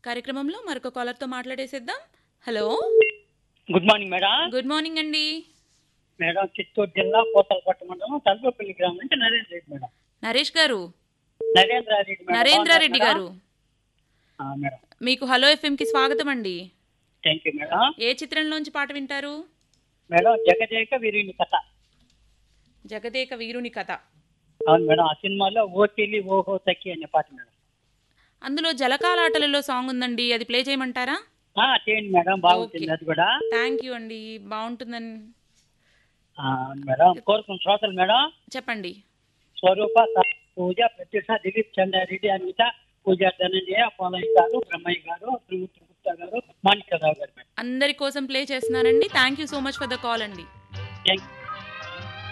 కార్యక్రమంలో మరొక కాలర్తో మాట్లాడేసేద్దాం hello good morning madam good morning అండి మేడం చిత్తూరు జిల్లా పోతలపట్టు మండలం తలపల్లి గ్రామం నుంచి నరేంద్ర రెడ్డి మేడం నరేష్ గారు నరేంద్ర రెడ్డి మేడం నరేంద్ర రెడ్డి బాగున్నారా గారు ఆ, మేడం మీకు హలో ఎఫ్ఎంకి స్వాగతం అండి థ్యాంక్ యూ మేడం ఏ చిత్రంలోంచి పాట వింటారు మేడం జగదేక వీరుని కథ జగదేక వీరుని కథ అవును మేడం ఆ సినిమాలో ఓటిలి ఓహో తక్కి అనే పాట మేడం అందులో జలకాలాటలలో సాంగ్ ఉందండి అది ప్లే చేయమంటారా ఆ, చేయండి మేడం బాగుంటుంది ఓకే. అది కూడా థ్యాంక్ యూ అండి బాగుంటుందని ఆ, అవును మేడం కోరుకున్న శ్రోతలు మేడం చెప్పండి స్వరూప స- పూజ ప్రత్యూష దిలీప్ చంద్రారెడ్డి అనిత పూజ ధనంజయ పోలయ్య గారు బ్రహ్మయ్య గారు త్రిమూర్తి గుప్తా గారు మాణిక్యరావు గారు మేడం అందరి కోసం ప్లే చేస్తున్నానండి thank you so much for the call అండి థ్యాంక్ యూ